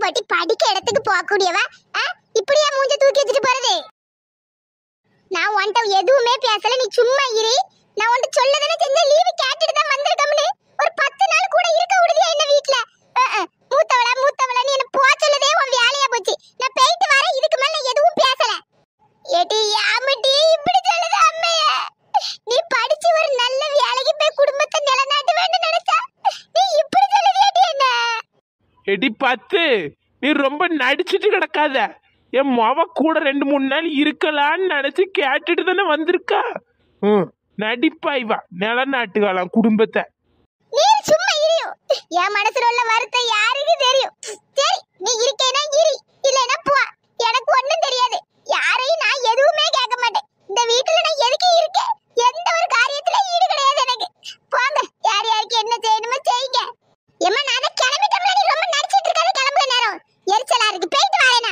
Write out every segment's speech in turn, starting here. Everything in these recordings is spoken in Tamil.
ஒட்டி படிக்க இடத்துக்கு போகக்கூடியவ ஆ? இப்படியா மூஞ்ச தூக்கி வச்சுட்டு போறது நான் உன்கிட்ட எதுவுமே பேசல நீ சும்மா இரு நான் உன்கிட்ட சொல்லதானே செஞ்ச லீவு கேட்டுட்டு தான் வந்திருக்கோம்னு ஒரு பத்து நாள் கூட இருக்க விடுதியா என்ன வீட்ல அஹ், அஹ். மூத்தவளா மூத்தவளா நீ என்ன போ சொல்லதே உன் வேலையா போச்சு நான் போயிட்டு வரேன் இதுக்கு மேல நான் எதுவும் பேசல ஏடி யாமட்டி இப்படி சொல்லுது அம்மைய நீ படிச்சு ஒரு நல்ல வேலைக்கு போய் குடும்பத்தை நிலைநாட்ட வேண்டும் நினைச்சா நீ இப்படி சொல்லுவியாடி என்ன எடி பத்து நீ ரொம்ப நடிச்சிட்டு கிடக்காத என் மொவ கூட ரெண்டு மூணு நாள் இருக்கலான்னு நினைச்சு கேட்டுட்டு தானே வந்திருக்கா ம் நடிப்பா இவா நிலநாட்டுகலாம் குடும்பத்தை நீ சும்மா இரு என் மனசுல உள்ள வருத்தம் யாருக்கு தெரியும் சரி நீ இருக்கேனா இரு இல்லைன்னா போ எனக்கு ஒண்ணும் தெரியாது யாரையும் நான் எதுவுமே கேட்க மாட்டேன் இந்த வீட்டுல நான் எதுக்கு இருக்கேன் எந்த ஒரு காரியத்துல ஈடு கிடையாது எனக்கு போங்க யார் யாருக்கு என்ன செய்யணுமோ செய்யுங்க ஏம்மா நான் தான் கிளம்பிட்டோம்ல நீ ரொம்ப நடிச்சிட்டு இருக்காத கிளம்புற நேரம் எரிச்சலா இருக்கு போயிட்டு வரேனா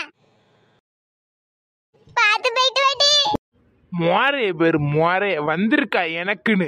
பார்த்து போயிட்டு வாடி மோரே பேர் மோரே வந்திருக்கா எனக்குன்னு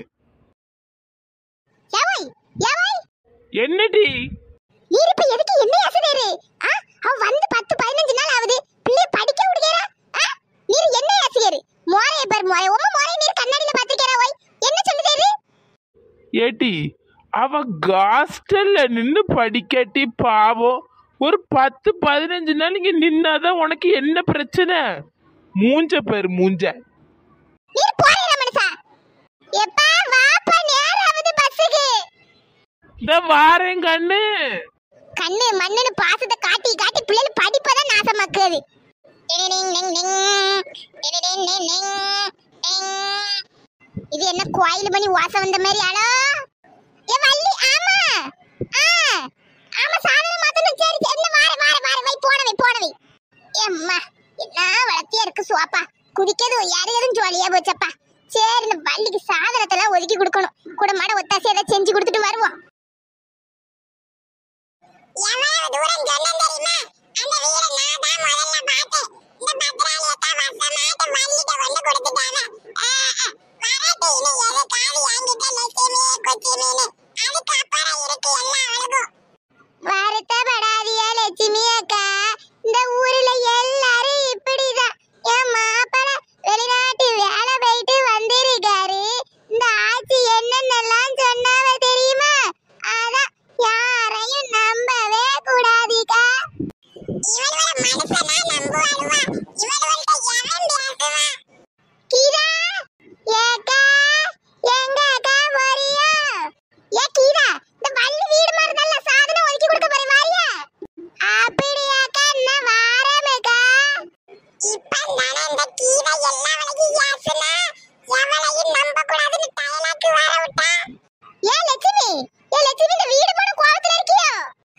எவை எவை என்னடி நீ இப்ப எதுக்கு என்ன யோசனைரு ஆ அவ வந்து பத்து பதினஞ்சு நாள் ஆகுது பிள்ளை படிக்க விடுகிறா ஆ நீர் என்ன யோசிக்கிறீரு மோரைய பார் மோரை உம்ம மோரை நீர் கண்ணாடியில பாத்துக்கிறா ஓய் என்ன சொல்லுதேரு ஏட்டி அவ ஹாஸ்டல்ல நின்று படிக்காட்டி பாவம் ஒரு பத்து பதினஞ்சு நாள் இங்க நின்னாதான் உனக்கு என்ன பிரச்சனை மூஞ்ச பேர் மூஞ்ச நீர் போறீரா மனுஷா எப்பா வாப்பா நேரம் ஆகுது பஸ்ஸுக்கு இந்த வாரேன் கண்ணு கண்ணு மண்ணுன்னு பாசத்தை காட்டி காட்டி பிள்ளைகள் படிப்பதான் நாசமாக்குது டிடிடிங் டிங் டிங். டிடிடிங் டிங் டிங். டிங். இது என்ன கோயில் மணி வாசம் வந்த மாதிரி ஆளோ ஏ வள்ளி ஆமா ஆ ஆமா சாதனம் மாத்தணும் சரி சரி இந்த வார வார வார வை போனவை போனவை ஏம்மா என்ன வளர்த்தியா இருக்கு சுவாப்பா குதிக்கிறது யாரையும் ஜோலியா போச்சப்பா சரி இந்த வள்ளிக்கு சாதனத்தெல்லாம் ஒதுக்கி கொடுக்கணும் கூட மாட ஒத்தாசி ஏதாவது செஞ்சு கொடுத்துட்டு வருவோம் எவ்வளவு தூரம் சொன்னேன் தெரியுமா அந்த வீட நான் தான் முதல்ல பார்த்தேன் இந்த பத்திராளியத்தான் வசமாட்டு வள்ளிட்ட கொண்டு கொடுத்துட்டாங்க ஆ, ஆ, வரட்டு இனி எது காவி வாங்கிட்ட லட்சுமி கொச்சி மீன் அதுக்கப்புறம் இருக்கு எல்லா அழகும் வருத்தப்படாதிய லட்சுமி அக்கா இந்த ஊர்ல எல்லாரும் இப்படிதான் என் மாப்பிள வெளிநாட்டு வேலை போயிட்டு வந்திருக்காரு இந்த ஆட்சி என்னென்னலாம் சொன்னாவ தெரியுமா அதான் யாரையும் நம்பவே கூடாதுக்கா இவனோட மனுஷனா நம்புவானுவா இவனோட எவன் பேசுவா கீதா ஏக்கா எங்க அக்கா போறியா ஏ கீதா இந்த வள்ளி வீடு மாதிரி நல்ல சாதனம் ஒதுக்கி கொடுக்க போறேன் வாரியா அப்படியாக்கா நான் வாரமேக்கா இப்ப நானே இந்த கீதா எல்லா வளைக்கும் யாசுனா எவளையும் நம்ப கூடாதுன்னு டயலாக்கு வர விட்டா ஏ லட்சுமி ஏ லட்சுமி இந்த வீடு போன கோவத்துல இருக்கியோ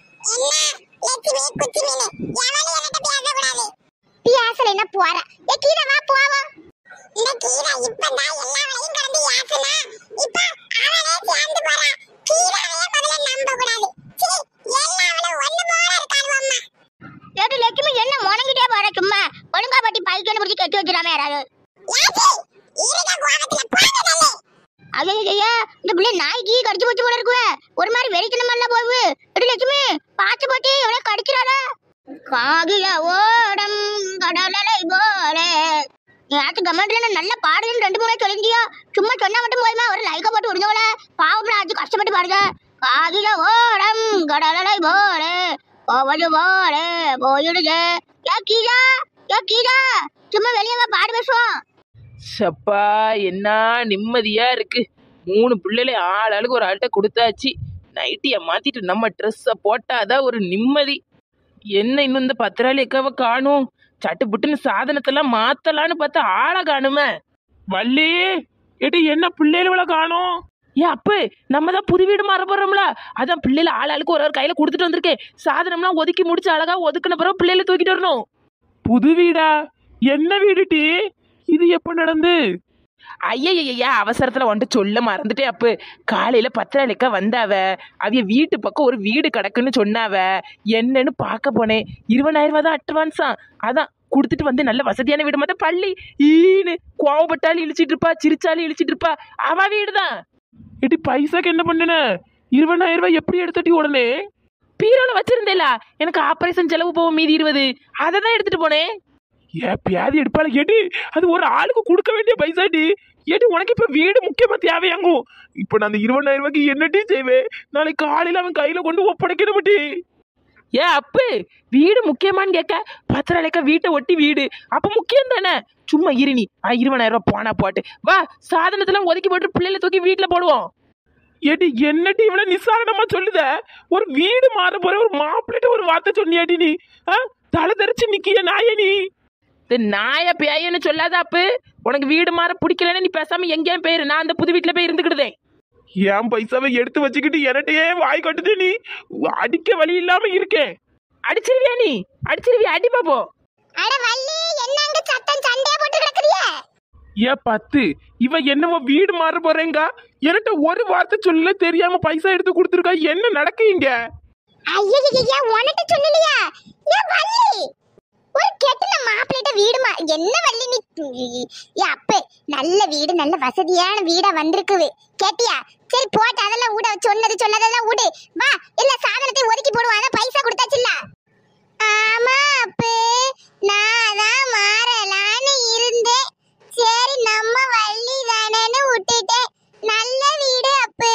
என்ன லட்சுமி குச்சி மீனு எவளையும் என்கிட்ட பேசக்கூடாது பேசலைன்னா போற ஏ கீதா வா போவோம் இந்த கீதா இப்பதான் எல்லா வளையும் கடந்து யாசுனா இப்ப அவனே சேர்ந்து போறான் கீதாவையே முதல்ல நம்ப கூடாது சீ எல்லா அவளும் ஒண்ணு போல இருக்காரு அம்மா ஏட்டு லட்சுமி என்ன முணங்கிட்டே போற சும்மா ஒழுங்கா பட்டி பைக்கன்னு பிடிச்சி கட்டி வச்சிடாம யாராவது யாச்சி இருக்க கோவத்துல போனதல்லே ஐயோ ஐயா இந்த பிள்ளை நாய்க்கு கடிச்சு போச்சு போல இருக்குவே ஒரு மாதிரி வெறித்தனமெல்லாம் போகுது ஏட்டு லட்சுமி பார்த்து போட்டி எவ்வளோ கடிச்சிடாதா காகில ஓடம் கடலலை போல ஏத்து கமெண்ட்ல நல்ல பாடுதுன்னு ரெண்டு மூணு சொல்லிருந்தியா சும்மா சொன்னா மட்டும் போயுமா ஒரு லைக்க போட்டு விடுஞ்சவள பாவம் ஆச்சு கஷ்டப்பட்டு பாடுங்க காகில ஓடம் கடலலை போல போவது போல போயிடுது ஏ கீதா ஏ கீதா சும்மா வெளியே வா பாடு பேசுவோம் சப்பா என்ன நிம்மதியா இருக்கு மூணு பிள்ளைகளை ஆள் ஆளுக்கு ஒரு ஆள்கிட்ட கொடுத்தாச்சு நைட்டியை மாத்திட்டு நம்ம ட்ரெஸ்ஸை போட்டாதான் ஒரு நிம்மதி என்ன இன்னும் இந்த பத்திராளி அக்காவை காணும் சட்டு புட்டுன்னு சாதனத்தெல்லாம் மாத்தலான்னு பார்த்தா ஆளை காணுமே வள்ளி எடி என்ன பிள்ளைகள காணோம் ஏ அப்ப நம்ம தான் புது வீடு மாற போறோம்ல அதான் பிள்ளைல ஆள் ஆளுக்கு ஒரு ஒரு கையில கொடுத்துட்டு வந்திருக்கேன் சாதனம்லாம் ஒதுக்கி முடிச்சு அழகா ஒதுக்குன பிறகு பிள்ளைல தூக்கிட்டு வரணும் புது வீடா என்ன வீடு டி இது எப்ப நடந்து ஐயா அவசரத்துல வந்துட்டு சொல்ல மறந்துட்டே அப்ப காலையில பத்திராளிக்கா வந்தாவ அவிய வீட்டு பக்கம் ஒரு வீடு கிடக்குன்னு சொன்னாவ என்னன்னு பார்க்க போனேன் இருபதாயிரம் ரூபாய் தான் அட்வான்ஸா அதான் கொடுத்துட்டு வந்து நல்ல வசதியான வீடு மத்த பள்ளி ஈன்னு கோவப்பட்டாலும் இழிச்சிட்டு இருப்பா சிரிச்சாலும் இழிச்சிட்டு இருப்பா அவ வீடு தான் எடி பைசாக்கு என்ன பண்ணுன இருபதாயிரம் ரூபாய் எப்படி எடுத்துட்டி உடனே பீரோல வச்சிருந்தேல எனக்கு ஆபரேஷன் செலவு போகும் மீதி இருபது அதை தான் எடுத்துட்டு போனேன் ஏன் பியாதி எடுப்பால ஏடி அது ஒரு ஆளுக்கு கொடுக்க வேண்டிய பைசாடி ஏடி உனக்கு இப்ப வீடு முக்கியமா தேவையாங்கும் இப்ப நான் அந்த இருபதாயிரம் ரூபாய்க்கு என்னடி செய்வேன் நாளைக்கு காலையில அவன் கையில கொண்டு ஒப்படைக்கணும் மட்டி ஏ அப்பு வீடு முக்கியமான்னு கேட்க பத்திரலைக்கா வீட்டை ஒட்டி வீடு அப்ப முக்கியம் தானே சும்மா இருநி ஆ இருபதாயிரம் ரூபாய் போனா போட்டு வா சாதனத்தெல்லாம் ஒதுக்கி போட்டு பிள்ளைல தூக்கி வீட்டுல போடுவோம் ஏடி என்னடி இவ்வளவு நிசாரணமா சொல்லுத ஒரு வீடு மாற போற ஒரு மாப்பிள்ளைட்ட ஒரு வார்த்தை சொன்னியாடி நீ ஆ? தலை தெரிச்சு நிக்கிய நாயே நீ இது நாய பேயன்னு சொல்லாத அப்பு உனக்கு வீடு மாற பிடிக்கலன்னு நீ பேசாம எங்கேயும் போயிரு நான் அந்த புது வீட்டுல போய் இருந்துக்கிடுதேன் என் பைசாவை எடுத்து வச்சுக்கிட்டு எனட்டையே வாய் கட்டுது நீ அடிக்க வழி இல்லாம இருக்கேன் அடிச்சிருவியா நீ அடிச்சிருவியா அடி பாப்போம் அட வள்ளி என்ன அங்க சத்தம் சண்டையா போட்டு கிடக்குறிய ஏன் பத்து இவ என்னவோ வீடு மாற போறேங்க என்கிட்ட ஒரு வார்த்தை சொல்லல தெரியாம பைசா எடுத்து கொடுத்துருக்கா என்ன நடக்குங்க ஐயா உனட்ட சொல்லலையா ஏன் வள்ளி ஒரு கெட்டின மாப்பிள்ளைட்ட வீடுமா என்ன வள்ளி நீ ஏ அப்பே நல்ல வீடு நல்ல வசதியான வீடா வந்திருக்குது கேட்டியா சரி போட்டு அதெல்லாம் விட சொன்னது சொன்னதெல்லாம் விடு வா இல்ல சாதனத்தை ஒதுக்கி போடுவாங்க பைசா கொடுத்தாச்சுல்ல ஆமா அப்பே நான் தான் மாறலான்னு இருந்தேன் சரி நம்ம வள்ளி தானேன்னு விட்டுட்டேன் நல்ல வீடு அப்பே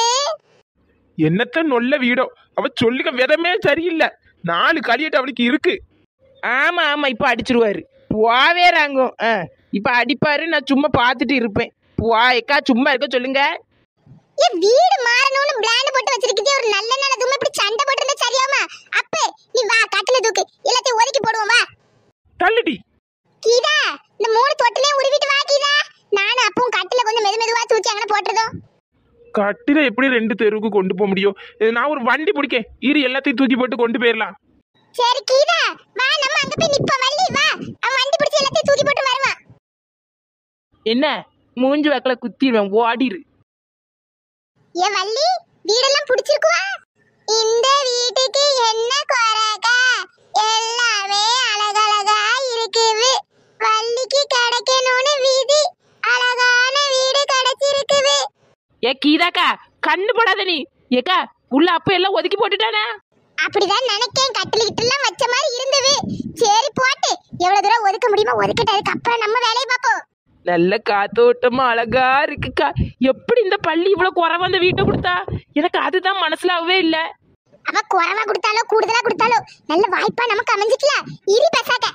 என்னத்த நொல்ல வீடோ அவ சொல்லுக விதமே சரியில்லை நாலு களியட்டு அவளுக்கு இருக்கு ஆமா ஆமா இப்ப அடிச்சிருவாரு போவே ராங்கும் ஆ, இப்ப அடிப்பாரு நான் சும்மா பார்த்துட்டு இருப்பேன் போயக்கா சும்மா இருக்க சொல்லுங்க ஏன் வீடு மாறணும்னு பிளான் போட்டு வச்சிருக்கீங்க ஒரு நல்ல நாள் அதுவும் இப்படி சண்டை போட்டு இருந்தா சரியாமா அப்ப நீ வா கட்டில தூக்கு எல்லாத்தையும் ஒதுக்கி போடுவோம் வா தள்ளுடி கீதா இந்த மூணு தொட்டிலையும் உருவிட்டு வா கீதா நானும் அப்பவும் கட்டில கொஞ்சம் மெது மெதுவா தூக்கி அங்கே போட்டுறதும் கட்டில எப்படி ரெண்டு தெருவுக்கு கொண்டு போக முடியும் இது நான் ஒரு வண்டி பிடிக்கேன் இரு எல்லாத்தையும் தூக்கி போட்டு கொண்டு போயிடலாம் சரி கீதா வா நம்ம அங்க போய் நிப்போம் வள்ளி வா அவன் வண்டி பிடிச்சி எல்லாத்தையும் தூக்கி போட்டு வருவான் என்ன மூஞ்சி வாக்கில குத்திடுவேன் ஓடிரு ஏ வள்ளி வீடெல்லாம் பிடிச்சிருக்குவா இந்த வீட்டுக்கு என்ன குறைக்கா எல்லாமே அழகழகா இருக்குது வள்ளிக்கு கிடைக்கணும்னு விதி அழகான வீடு கிடைச்சிருக்குது ஏ கீதாக்கா கண்ணு போடாத நீ ஏக்கா உள்ள அப்ப எல்லாம் ஒதுக்கி போட்டுட்டானே அப்படிதான் நினைக்கேன் கட்டிலிக்கிட்டெல்லாம் வச்ச மாதிரி இருந்தது சரி போட்டு எவ்வளவு தூரம் ஒதுக்க முடியுமோ ஒதுக்கிட்டதுக்கு அப்புறம் நம்ம வேலையை பார்ப்போம் நல்ல காத்தோட்டமா அழகா இருக்குக்கா எப்படி இந்த பள்ளி இவ்வளவு குறைவா அந்த வீட்டை கொடுத்தா எனக்கு அதுதான் மனசுலாவே இல்ல அவ குறைவா கொடுத்தாலோ கூடுதலா கொடுத்தாலோ நல்ல வாய்ப்பா நமக்கு அமைஞ்சிக்கல இரு பேசாக்க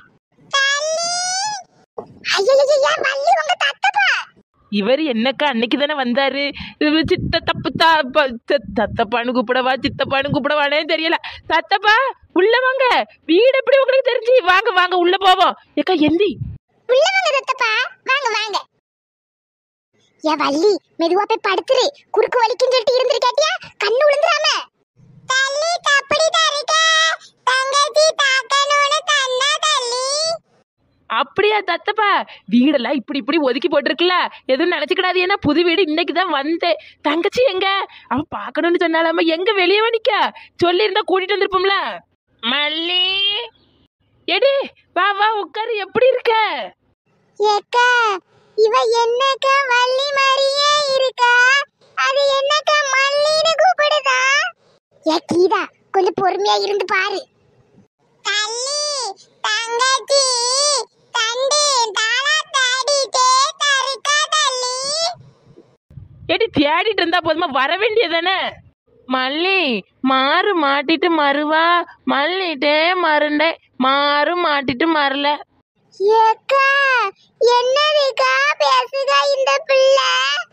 ஐயோ வள்ளி உங்க தத்தப்பா இவர் என்னக்கா அன்னைக்கு தானே வந்தாரு இவரு சித்த தப்பு தப்ப தத்தப்பான்னு கூப்பிடவா சித்தப்பான்னு கூப்பிடவானே தெரியல தத்தப்பா உள்ள வாங்க வீடு எப்படி உங்களுக்கு தெரிஞ்சு வாங்க வாங்க உள்ள போவோம் ஏக்கா எந்தி உள்ள வாங்க தத்தப்பா வாங்க வாங்க ஏ வள்ளி மெதுவா போய் படுத்துரு குறுக்கு வலிக்குன்னு சொல்லிட்டு இருந்திருக்காட்டியா கண்ணு விழுந்துராம தள்ளி தப்படி தரிக்க தங்கச்சி தாக்கணும்னு தன்னா தள்ளி அப்படியா தத்தப்பா வீடெல்லாம் இப்படி இப்படி ஒதுக்கி போட்டிருக்குல்ல எதுவும் நினைச்சுக்கிடாது ஏன்னா புது வீடு இன்னைக்கு தான் வந்தேன் தங்கச்சி எங்க அவ பார்க்கணும்னு சொன்னாலாம எங்க வெளியே நிக்க சொல்லியிருந்தா கூட்டிட்டு வந்திருப்போம்ல மல்லி எடி வா வா உட்காரு எப்படி இருக்க ஏக்கா இவ என்னக்கா வள்ளி மாதிரியே இருக்கா அது என்னக்கா மல்லின்னு கூப்பிடுதா ஏ கீதா கொஞ்சம் பொறுமையா இருந்து பாரு தள்ளி தங்கச்சி தண்டி தாளா தாடிட்டே தரிக்கா தள்ளி எடி தேடிட்டு இருந்தா போதுமா வர வேண்டியதானே மல்லி மாறு மாட்டிட்டு மறுவா மல்லிட்டே மருண்டே மாறு மாட்டிட்டு மறல ஏக்கா என்னதுக்கா பேசுதா இந்த பிள்ளை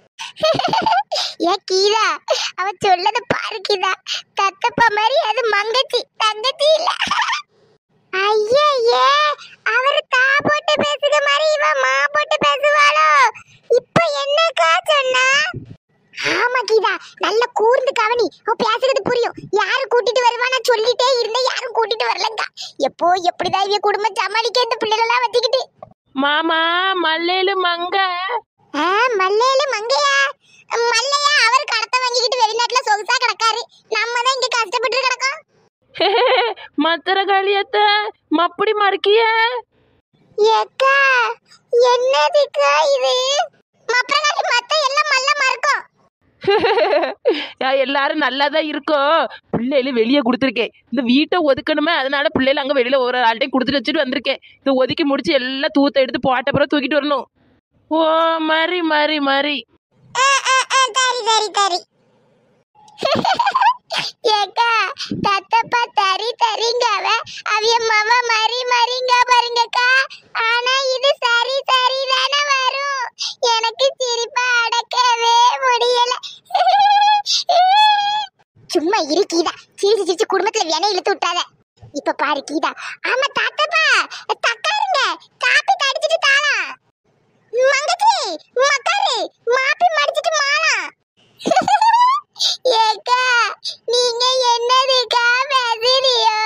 ஏ கீதா அவ சொல்லத பாரு கீதா தத்தப்ப மாதிரி அது மங்கச்சி தங்கச்சி இல்ல ஐயே அவர் தா போட்டு பேசுக மாதிரி இவ மா போட்டு பேசுவாளோ இப்போ என்னக்கா சொன்னா ஆமா கீதா நல்ல கூர்ந்து கவனி அவ பேசுறது புரியும் யாரு கூட்டிட்டு வருவானா சொல்லிட்டே இருந்தேன் யாரும் கூட்டிட்டு வரலங்கா எப்போ எப்படிதான் இவ குடும்பம் சமாளிக்க இந்த பிள்ளைகளெல்லாம் வச்சுக்கிட்டு மாமா மல்லேலு மங்க ஆ, மல்லையில மங்கையா மல்லையா அவர் கடத்த வாங்கிக்கிட்டு வெளிநாட்டுல சொகுசா கிடக்காரு நம்ம தான் இங்க கஷ்டப்பட்டு கிடக்கோம் மத்தர காளியத்த மப்படி மறுக்கிய ஏக்கா என்னதுக்கா இது மப்பனாடி மத்த எல்லாம் மல்ல மறக்கும் யா- எல்லாரும் நல்லா தான் இருக்கோம் பிள்ளைகள வெளியே கொடுத்துருக்கேன் இந்த வீட்டை ஒதுக்கணுமே அதனால பிள்ளைகள் அங்கே வெளியில் ஒரு ஆள்கிட்டையும் கொடுத்துட்டு வச்சுட்டு வந்திருக்கேன் இதை ஒதுக்கி முடிச்சு எல்லாம் தூத்த எடுத்து போட்ட அப்புறம் தூக்கிட்டு வரணும் ஓ மரி மரி மரி ஆ, ஆ, ஆ, தரி தரி தரி ஏக்கா தத்தப்பா தரி தரிங்கவ அவிய மவ மரி மரிங்க பாருங்கக்கா ஆனா இது சரி சரி தானே வரும் எனக்கு சிரிப்பா அடக்கவே முடியல சும்மா இரு கீதா சிரிச்சு சிரிச்சு குடும்பத்துல வேணே இழுத்து விட்டாத இப்ப பாரு கீதா ஆமா தாத்தப்பா தக்காருங்க காப்பி தடிச்சிட்டு தாளம் மங்கச்சி மக்காரு மாப்பி மடிச்சிட்டு மாலாம் ஏக்கா நீங்க என்னதுக்கா பேசுறியோ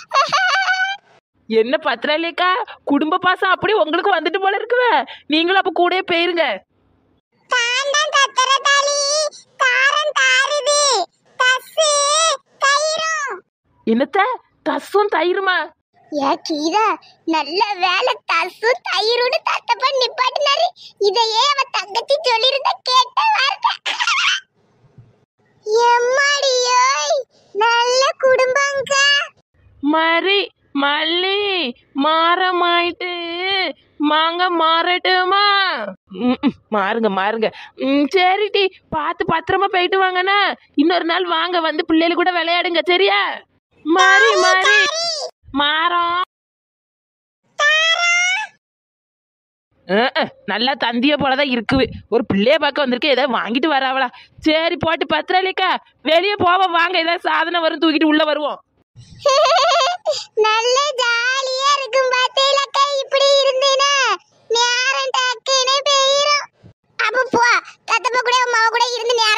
என்ன பத்திராலேக்கா குடும்ப பாசம் அப்படி உங்களுக்கு வந்துட்டு போல இருக்குவே நீங்களும் அப்போ கூடயே போயிருங்க தாண்டம் தத்தர தாலி தாரம் தாருது தசு கயிறும் என்னத்த தசும் தயிருமா ஏ கீதா நல்ல வேலை தசு தயிருன்னு தத்தப்ப நிப்பாட்டினாரு இதையே அவ தங்கச்சி சொல்லியிருந்தா கேட்ட வார்த்தை எம்மாடியோய் நல்ல குடும்பங்கா மரி மல்லி மாறமாயிட்டு மாங்க மாறட்டுமா ம், ம், மாறுங்க மாறுங்க ம், சரிடி பார்த்து பத்திரமா போயிட்டு வாங்கண்ணா இன்னொரு நாள் வாங்க வந்து பிள்ளைகள் கூட விளையாடுங்க சரியா மாறி மாறி மாறோம் அஹ், அஹ், நல்லா தந்திய போலதான் இருக்குது ஒரு பிள்ளைய பார்க்க வந்திருக்க ஏதாவது வாங்கிட்டு வராவளா சரி போட்டு பத்திரலிக்கா வெளியே போவோம் வாங்க ஏதாவது சாதனை வரும் தூக்கிட்டு உள்ள வருவோம் நல்ல ஜாலியா இருக்கும் பாத்தீங்களா இப்படி இருந்தீனா நேரம் டக்குன்னு போயிரும் அப்ப போ தத்தப்ப கூட உன் மாவ கூட இருந்து